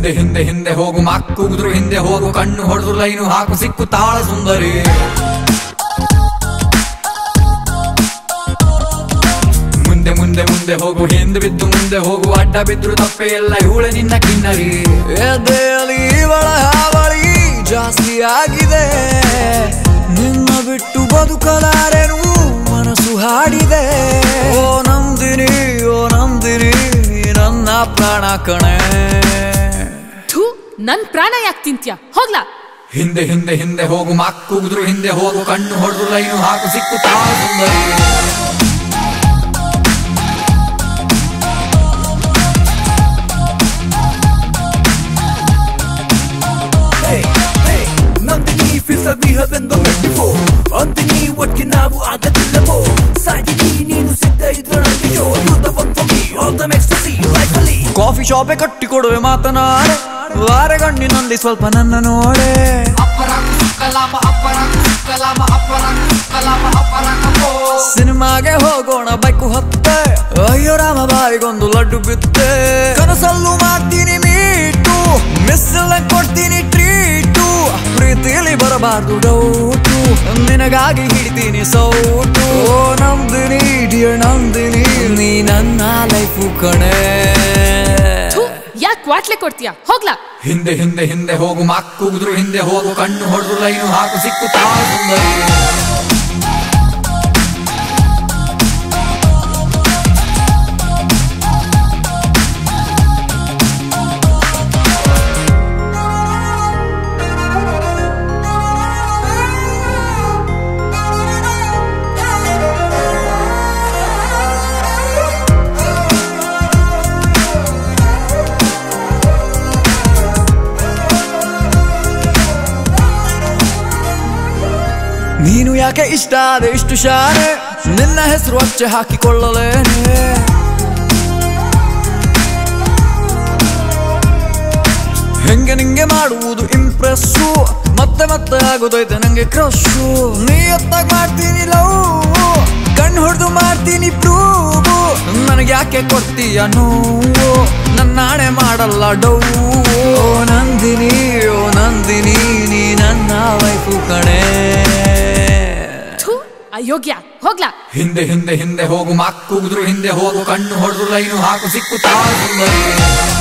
ಹಿಂದೆ ಹಿಂದೆ ಹಿಂದೆ ಹೋಗು ಮಕ್ಕುಗಿದ್ರು ಹಿಂದೆ ಹೋಗು ಕಣ್ಣು ಹೊಡೆದ್ರು ಲೈನು ಹಾಕು ಸಿಕ್ಕು ತಾಳ ಸುಂದರಿ ಮುಂದೆ ಮುಂದೆ ಮುಂದೆ ಹೋಗು ಹಿಂದೆ ಬಿದ್ದು ಮುಂದೆ ಹೋಗು ಅಡ್ಡ ಬಿದ್ರು ತಪ್ಪೆ ಎಲ್ಲ ಇವಳೆ ನಿನ್ನ ಕಿನ್ನರಿ ಎದೆಯಲ್ಲಿ ಇವಳ ಹಾವಳಿ ಜಾಸ್ತಿ ಆಗಿದೆ ನಿನ್ನ ಬಿಟ್ಟು ಬದುಕಲಾರೆನು ಮನಸ್ಸು ಹಾಡಿದೆ ಓ ನಂದಿನಿ ಓ ನಂದಿನಿ ನೀ ನನ್ನ ಪ್ರಾಣ ಕಣೆ ಥೂ ನನ್ ಪ್ರಾಣ ಯಾಕೆ ತಿಂತ್ಯ ಹೋಗ್ಲಾ ಹಿಂದೆ ಹಿಂದೆ ಹಿಂದೆ ಹೋಗು ಮಕ್ಕುಗಿದ್ರು ಹಿಂದೆ ಹೋಗು ಕಣ್ಣು ಹೊಡೆದ್ರು ಲೈನು ಹಾಕು ಸಿಕ್ಕು ತಾಳ ಸುಂದರಿ ನಂದಿನಿ ಫಿಸ ವಿಹವೆಂದು ಮೆಟ್ಟಿಫೋ ಅಂದಿನಿ ಒಟ್ಟಿಗೆ ನಾವು ಆಗದಿಲ್ಲವೋ ಸಾಗಿನಿ ನೀನು ಸಿದ್ಧ ಇದ್ರ ನನಗೆ ಯುದ್ಧ ಒಂದು ಆಲ್ ದ ಎಕ್ಸ್ಟಸಿ ಲೈಫ್ ಅಲ್ಲಿ ಕಾಫಿ ಶಾಪೆ ಕಟ್ಟಿಕೊಡುವೆ ಮಾತನಾಡೆ ವಾರಗಣ್ಣಿನಲ್ಲಿ ಸ್ವಲ್ಪ ನನ್ನ ನೋಡೆ ಸಿನಿಮಾಗೆ ಹೋಗೋಣ ಬೈಕು ಹತ್ತೆ ಅಯ್ಯೋ ರಾಮ ಬಾಯಿಗೊಂದು ಲಡ್ಡು ಬಿತ್ತೆ ಕನಸಲ್ಲೂ ಮಾಡ್ತೀನಿ ಮೀಟು ಮಿಸ್ಸಲ್ಲ ಕೊಡ್ತೀನಿ ಟ್ರೀಟು ಪ್ರೀತಿಲಿ ಬರಬಾರ್ದು ಡೌಟು ನಿನಗಾಗಿ ಹಿಡಿತೀನಿ ಸೌಟು ಓ ನಂದಿನಿ ಡಿಯರ್ ನಂದಿನಿ ನೀ ನನ್ನ ಲೈಫು ಕಣೆ ಥೂ ಯಾಕೆ ವಾಟ್ಲೆ ಕೊಡ್ತೀಯ ಹೋಗ್ಲಾ ಹಿಂದೆ ಹಿಂದೆ ಹಿಂದೆ ಹೋಗು ಮಕ್ಕುಗಿದ್ರು ಹಿಂದೆ ಹೋಗು ಕಣ್ಣು ಹೊಡೆದ್ರು ಲೈನು ಹಾಕು ಸಿಕ್ಕು ತಾಳ ಸುಂದರಿ ನೀನು ಯಾಕೆ ಇಷ್ಟ ಆದೆ ಇಷ್ಟು ಶಾನೆ ನಿನ್ನ ಹೆಸರು ಅಚ್ಚೆ ಹಾಕಿಕೊಳ್ಳಲೇನೆ ಹೆಂಗೆ ನಿಂಗೆ ಮಾಡುವುದು ಇಂಪ್ರೆಸ್ಸು ಮತ್ತೆ ಮತ್ತೆ ಆಗೋದೈತೆ ನಂಗೆ ಕ್ರಶು ನೀ ಎತ್ತಾಗ ಮಾಡ್ತೀನಿ ಲವ್ ಕಣ್ಣು ಹೊಡೆದು ಮಾಡ್ತೀನಿ ಪ್ರೂವು ನನಗೆ ಯಾಕೆ ಕೊಡ್ತೀಯ ನೋವು ನನ್ನ ನಾಣೆ ಮಾಡಲ್ಲ ಡೌ ಓ ನಂದಿನಿ ಓ ನಂದಿನಿ ನೀ ನನ್ನ ವೈಫು ಕಣೆ ಥೂ ಅಯೋಗ್ಯ ಹೋಗ್ಲಾ ಹಿಂದೆ ಹಿಂದೆ ಹಿಂದೆ ಹೋಗು ಮಕ್ಕುಗಿದ್ರು ಹಿಂದೆ ಹೋಗು ಕಣ್ಣು ಹೊಡೆದ್ರು ಲೈನು ಹಾಕು ಸಿಕ್ಕು ತಾಳ ಸುಂದರಿ